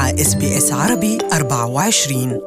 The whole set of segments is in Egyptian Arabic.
مع اس بي اس عربي 24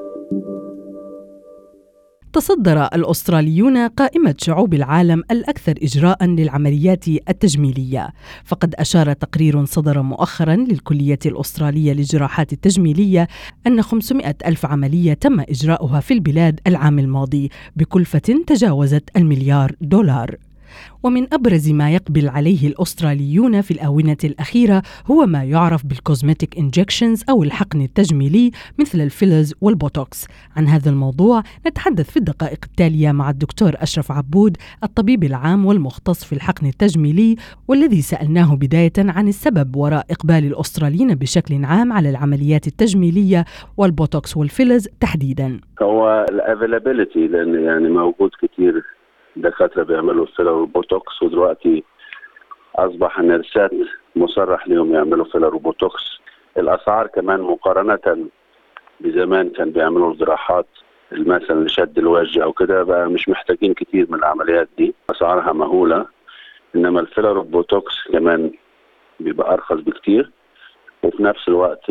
تصدر الأستراليون قائمة شعوب العالم الأكثر إجراء للعمليات التجميلية فقد أشار تقرير صدر مؤخرا للكلية الأسترالية للجراحات التجميلية أن 500 ألف عملية تم إجراؤها في البلاد العام الماضي بكلفة تجاوزت المليار دولار ومن أبرز ما يقبل عليه الأستراليون في الآونة الأخيرة هو ما يعرف بالكوزمتيك انجكشنز أو الحقن التجميلي مثل الفيلرز والبوتوكس عن هذا الموضوع نتحدث في الدقائق التالية مع الدكتور أشرف عبود الطبيب العام والمختص في الحقن التجميلي والذي سألناه بداية عن السبب وراء إقبال الأستراليين بشكل عام على العمليات التجميلية والبوتوكس والفيلرز تحديدا هو الافيلابيلتي لان يعني موجود كتير دكاتره بيعملوا فيلر وبوتوكس ودلوقتي اصبح النرسات مصرح لهم يعملوا فيلر وبوتوكس الاسعار كمان مقارنه بزمان كان بيعملوا جراحات مثلا لشد الوجه او كده بقى مش محتاجين كتير من العمليات دي اسعارها مهوله انما الفيلر والبوتوكس كمان بيبقى ارخص بكتير وفي نفس الوقت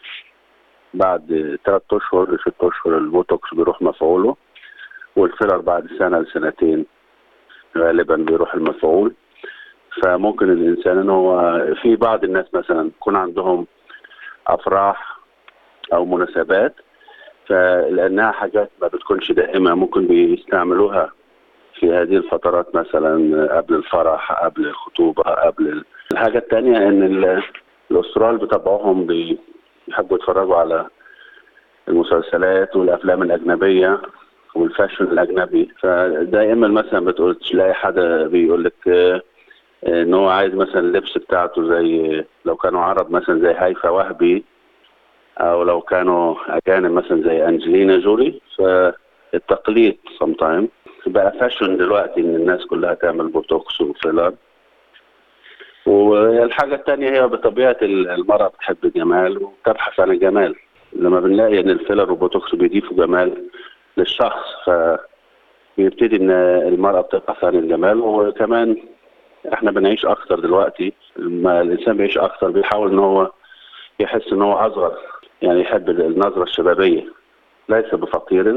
بعد ثلاث اشهر لست اشهر البوتوكس بيروح مفعوله والفيلر بعد سنه لسنتين غالبا بيروح المفعول فممكن الانسان ان هو في بعض الناس مثلا يكون عندهم افراح او مناسبات فلانها حاجات ما بتكونش دائمه ممكن بيستعملوها في هذه الفترات مثلا قبل الفرح قبل الخطوبه قبل الحاجه الثانيه ان الاسترال بطبعهم بيحبوا يتفرجوا على المسلسلات والافلام الاجنبيه والفاشن الاجنبي فدائما مثلا بتقول تلاقي حدا بيقول لك ان هو عايز مثلا اللبس بتاعته زي لو كانوا عرب مثلا زي هيفا وهبي او لو كانوا اجانب مثلا زي انجلينا جولي فالتقليد سم تايم بقى فاشن دلوقتي ان الناس كلها تعمل بوتوكس وفيلر والحاجة الثانية هي بطبيعة المرأة بتحب الجمال وتبحث عن الجمال لما بنلاقي ان الفيلر والبوتوكس بيضيفوا جمال للشخص فبيبتدي ان المرأة بتبحث عن الجمال وكمان احنا بنعيش اكتر دلوقتي لما الانسان بيعيش اكتر بيحاول ان هو يحس ان هو اصغر يعني يحب النظرة الشبابية ليس بفقير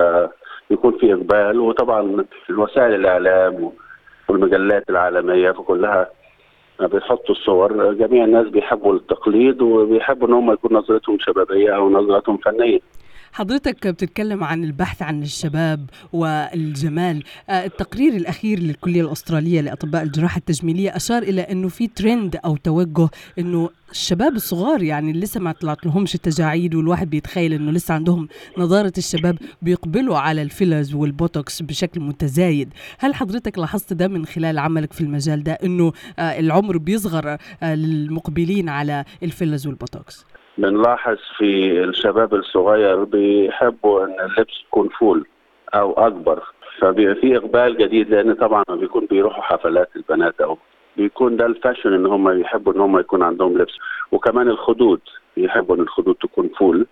فيكون في اقبال وطبعا الوسائل الاعلام والمجلات العالمية فكلها بيحطوا الصور جميع الناس بيحبوا التقليد وبيحبوا ان هم يكون نظرتهم شبابيه او نظرتهم فنيه حضرتك بتتكلم عن البحث عن الشباب والجمال التقرير الأخير للكلية الأسترالية لأطباء الجراحة التجميلية أشار إلى أنه في ترند أو توجه أنه الشباب الصغار يعني لسه ما طلعت لهمش التجاعيد والواحد بيتخيل انه لسه عندهم نضاره الشباب بيقبلوا على الفيلرز والبوتوكس بشكل متزايد هل حضرتك لاحظت ده من خلال عملك في المجال ده انه العمر بيصغر للمقبلين على الفيلرز والبوتوكس بنلاحظ في الشباب الصغير بيحبوا ان اللبس يكون فول او اكبر فبيبقى في اقبال جديد لان طبعا بيكون بيروحوا حفلات البنات او بيكون ده الفاشن ان هم يحبوا ان هم يكون عندهم لبس وكمان الخدود بيحبوا ان الخدود تكون فول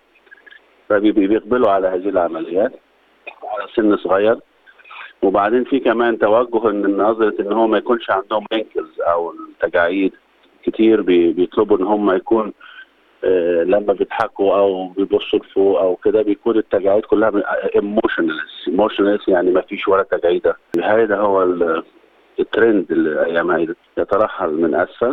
فبيقبلوا على هذه العمليات على سن صغير وبعدين في كمان توجه ان نظره ان هو ما يكونش عندهم انكلز او تجاعيد كتير بيطلبوا ان هم يكون آه لما بيضحكوا او بيبصوا لفوق او كده بيكون التجاعيد كلها ايموشنلس ايموشنلس يعني ما فيش ولا تجاعيده هذا هو الترند اللي ايام يترحل من اسفل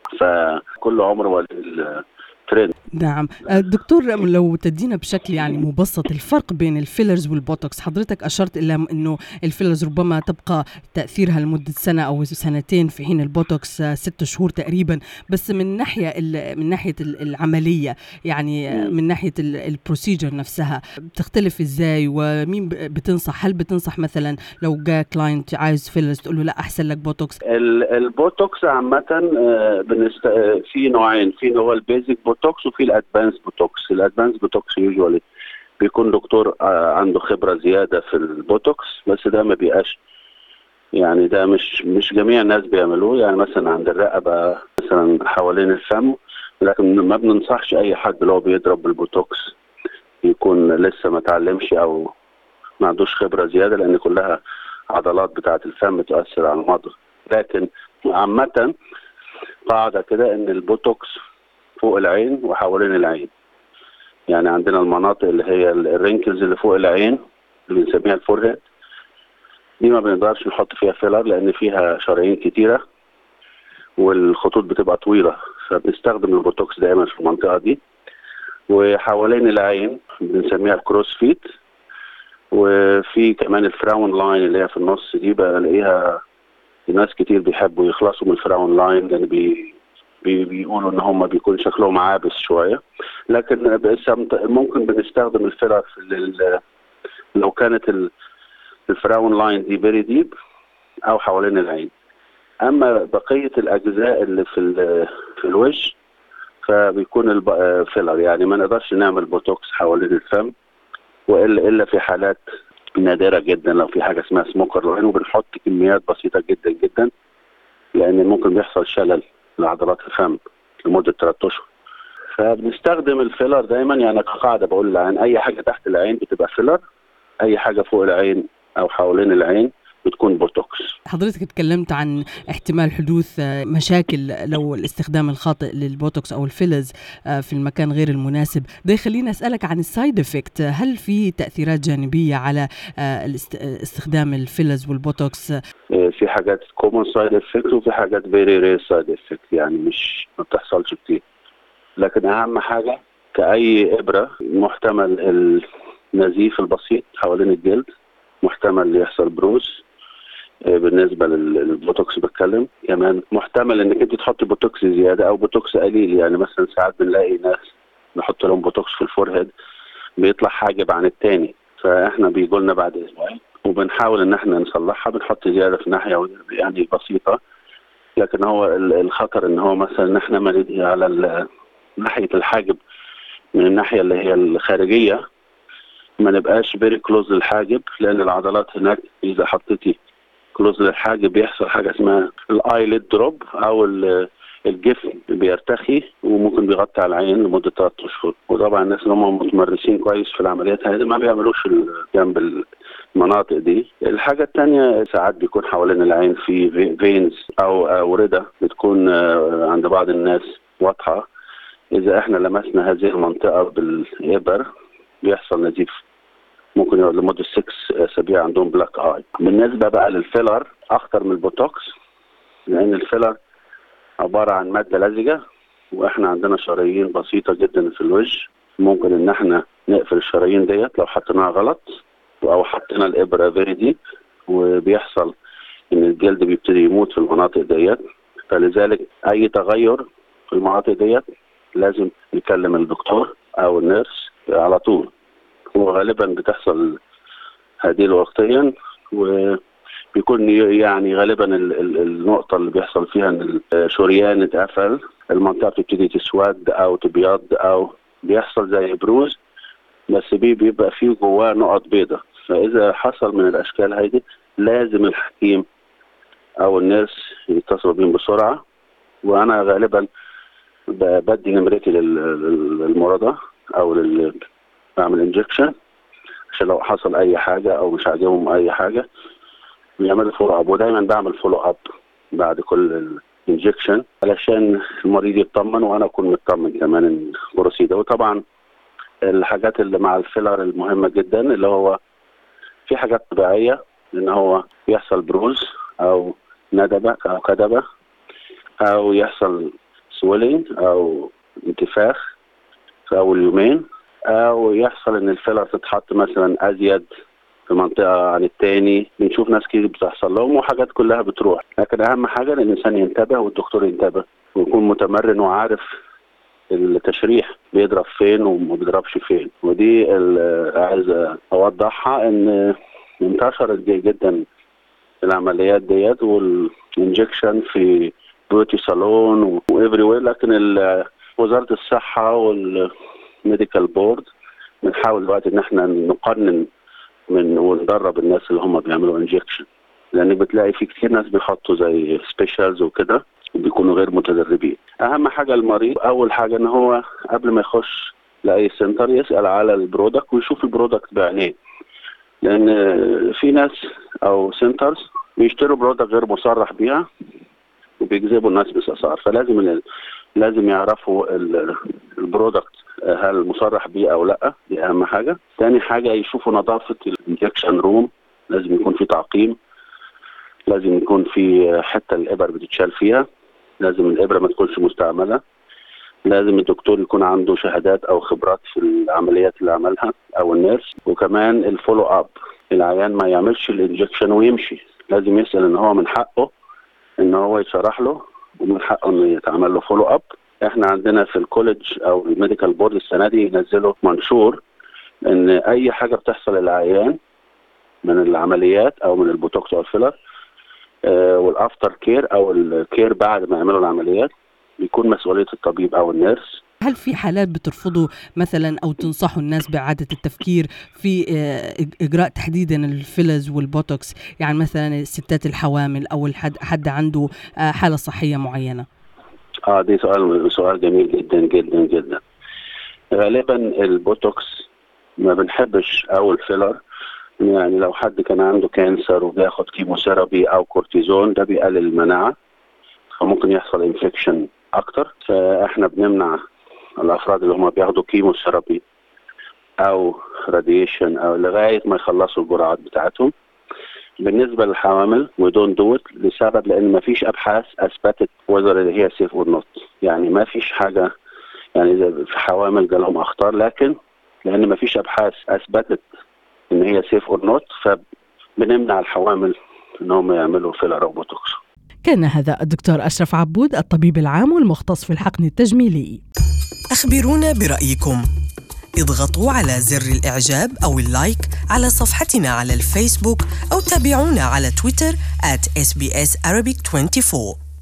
فكل عمر ولي ترند نعم دكتور لو تدينا بشكل يعني مبسط الفرق بين الفيلرز والبوتوكس حضرتك أشرت إلى أنه الفيلرز ربما تبقى تأثيرها لمدة سنة أو سنتين في حين البوتوكس ست شهور تقريبا بس من ناحية من ناحية العملية يعني من ناحية البروسيجر نفسها بتختلف إزاي ومين بتنصح هل بتنصح مثلا لو جاء كلاينت عايز فيلرز تقول له لا أحسن لك بوتوكس البوتوكس عامة بنست... في نوعين في هو البيزك بوتوكس وفي الادفانس بوتوكس الادفانس بوتوكس يوجوالي بيكون دكتور عنده خبره زياده في البوتوكس بس ده ما بيبقاش يعني ده مش مش جميع الناس بيعملوه يعني مثلا عند الرقبه مثلا حوالين الفم لكن ما بننصحش اي حد اللي هو بيضرب بالبوتوكس يكون لسه ما اتعلمش او ما عندوش خبره زياده لان كلها عضلات بتاعه الفم تؤثر على المضغ لكن عامه قاعده كده ان البوتوكس فوق العين وحوالين العين يعني عندنا المناطق اللي هي الرينكلز اللي فوق العين اللي بنسميها الفورهيد دي ما بنقدرش نحط فيها فيلر لان فيها شرايين كتيره والخطوط بتبقى طويله فبنستخدم البوتوكس دايما في المنطقه دي وحوالين العين بنسميها الكروس فيت وفي كمان الفراون لاين اللي هي في النص دي بلاقيها ناس كتير بيحبوا يخلصوا من الفراون لاين لان بي بي بيقولوا ان هم بيكون شكلهم عابس شويه لكن ممكن بنستخدم الفيلر في لو كانت الفراون لاين دي فيري ديب او حوالين العين اما بقيه الاجزاء اللي في في الوش فبيكون فيلر يعني ما نقدرش نعمل بوتوكس حوالين الفم والا الا في حالات نادره جدا لو في حاجه اسمها سموكر لاين وبنحط كميات بسيطه جدا جدا لان ممكن بيحصل شلل لعضلات الفم لمده ثلاث اشهر فبنستخدم الفيلر دايما يعني كقاعده بقول العين اي حاجه تحت العين بتبقى فيلر اي حاجه فوق العين او حوالين العين بتكون بوتوكس حضرتك اتكلمت عن احتمال حدوث مشاكل لو الاستخدام الخاطئ للبوتوكس او الفيلز في المكان غير المناسب ده يخليني اسالك عن السايد افكت هل في تاثيرات جانبيه على استخدام الفيلز والبوتوكس في حاجات كومون سايد افكت وفي حاجات فيري رير سايد افكت يعني مش ما بتحصلش كتير لكن اهم حاجه كاي ابره محتمل النزيف البسيط حوالين الجلد محتمل يحصل بروز بالنسبه للبوتوكس بتكلم كمان محتمل انك انت تحطي بوتوكس زياده او بوتوكس قليل يعني مثلا ساعات بنلاقي ناس نحط لهم بوتوكس في الفورهيد بيطلع حاجب عن التاني فاحنا بيجوا لنا بعد اسبوعين وبنحاول ان احنا نصلحها بنحط زياده في ناحيه يعني بسيطه لكن هو الخطر ان هو مثلا ان احنا على ناحيه الحاجب من الناحيه اللي هي الخارجيه ما نبقاش فيري كلوز للحاجب لان العضلات هناك اذا حطيتي كلوز للحاجب بيحصل حاجه اسمها الايلid دروب او الجفن بيرتخي وممكن بيغطي على العين لمده ثلاث اشهر وطبعا الناس اللي هم متمرسين كويس في العمليات هذه ما بيعملوش جنب المناطق دي الحاجه الثانيه ساعات بيكون حوالين العين في فينز او اورده بتكون عند بعض الناس واضحه اذا احنا لمسنا هذه المنطقه بالابر بيحصل نزيف ممكن يقعد لمده 6 اسابيع عندهم بلاك اي بالنسبه بقى للفيلر اخطر من البوتوكس لان الفيلر عباره عن ماده لزجه واحنا عندنا شرايين بسيطه جدا في الوجه ممكن ان احنا نقفل الشرايين ديت لو حطيناها غلط او حطينا الابره فيري ديب وبيحصل ان الجلد بيبتدي يموت في المناطق ديت فلذلك اي تغير في المناطق ديت لازم نكلم الدكتور او النيرس على طول وغالبا بتحصل هذه وقتيا وبيكون يعني غالبا النقطة اللي بيحصل فيها ان الشريان اتقفل المنطقة بتبتدي تسود او تبيض او بيحصل زي بروز بس بي بيبقى فيه جواه نقط بيضة فإذا حصل من الأشكال هذه لازم الحكيم أو النيرس يتصلوا بيهم بسرعة وأنا غالبا بدي نمرتي للمرضى أو لل بعمل انجكشن عشان لو حصل اي حاجه او مش عاجبهم اي حاجه بيعملوا فولو اب ودايما بعمل فولو اب بعد كل الانجكشن علشان المريض يطمن وانا اكون مطمن كمان البروسيدة وطبعا الحاجات اللي مع الفيلر المهمه جدا اللي هو في حاجات طبيعيه ان هو يحصل بروز او ندبه او كدبه او يحصل سويلينج او انتفاخ في اول يومين او يحصل ان الفيلر تتحط مثلا ازيد في منطقه عن التاني بنشوف ناس كتير بتحصل لهم وحاجات كلها بتروح لكن اهم حاجه ان الانسان ينتبه والدكتور ينتبه ويكون متمرن وعارف التشريح بيضرب فين وما بيضربش فين ودي عايز اوضحها ان انتشرت جدا العمليات ديت والانجكشن في بيوتي صالون وافري وير لكن وزاره الصحه وال ميديكال بورد بنحاول دلوقتي ان احنا نقنن من وندرب الناس اللي هم بيعملوا انجكشن لان بتلاقي في كتير ناس بيحطوا زي سبيشالز وكده وبيكونوا غير متدربين اهم حاجه المريض اول حاجه ان هو قبل ما يخش لاي سنتر يسال على البرودكت ويشوف البرودكت بعينيه لان في ناس او سنترز بيشتروا برودكت غير مصرح بيها وبيجذبوا الناس باسعار فلازم لازم يعرفوا البرودكت هل مصرح بيه او لا دي اهم حاجه تاني حاجه يشوفوا نظافه الانجكشن روم لازم يكون في تعقيم لازم يكون في حته الابر بتتشال فيها لازم الابره ما تكونش مستعمله لازم الدكتور يكون عنده شهادات او خبرات في العمليات اللي عملها او النيرس وكمان الفولو اب العيان ما يعملش الانجكشن ويمشي لازم يسال ان هو من حقه ان هو يتشرح له ومن حقه انه يتعمل له فولو اب احنا عندنا في الكوليدج او الميديكال بورد السنه دي ينزلوا منشور ان اي حاجه بتحصل للعيان من العمليات او من البوتوكس او الفيلر آه والافتر كير او الكير بعد ما يعملوا العمليات بيكون مسؤوليه الطبيب او النيرس هل في حالات بترفضوا مثلا او تنصحوا الناس باعاده التفكير في اجراء تحديدا الفيلز والبوتوكس يعني مثلا الستات الحوامل او الحد حد عنده حاله صحيه معينه اه دي سؤال سؤال جميل جدا جدا جدا غالبا البوتوكس ما بنحبش او الفيلر يعني لو حد كان عنده كانسر وبياخد كيموثيرابي او كورتيزون ده بيقلل المناعه فممكن يحصل انفكشن اكتر فاحنا بنمنع الافراد اللي هم بياخدوا كيموثيرابي او راديشن او لغايه ما يخلصوا الجرعات بتاعتهم بالنسبه للحوامل we don't do it لسبب لان ما فيش ابحاث اثبتت whether هي سيف اور نوت يعني ما فيش حاجه يعني في حوامل جالهم اخطار لكن لان ما فيش ابحاث اثبتت ان هي سيف اور نوت فبنمنع الحوامل ان هم يعملوا فيلر او بوتوكس كان هذا الدكتور اشرف عبود الطبيب العام والمختص في الحقن التجميلي اخبرونا برايكم اضغطوا على زر الاعجاب او اللايك على صفحتنا على الفيسبوك او تابعونا على تويتر at sbs arabic 24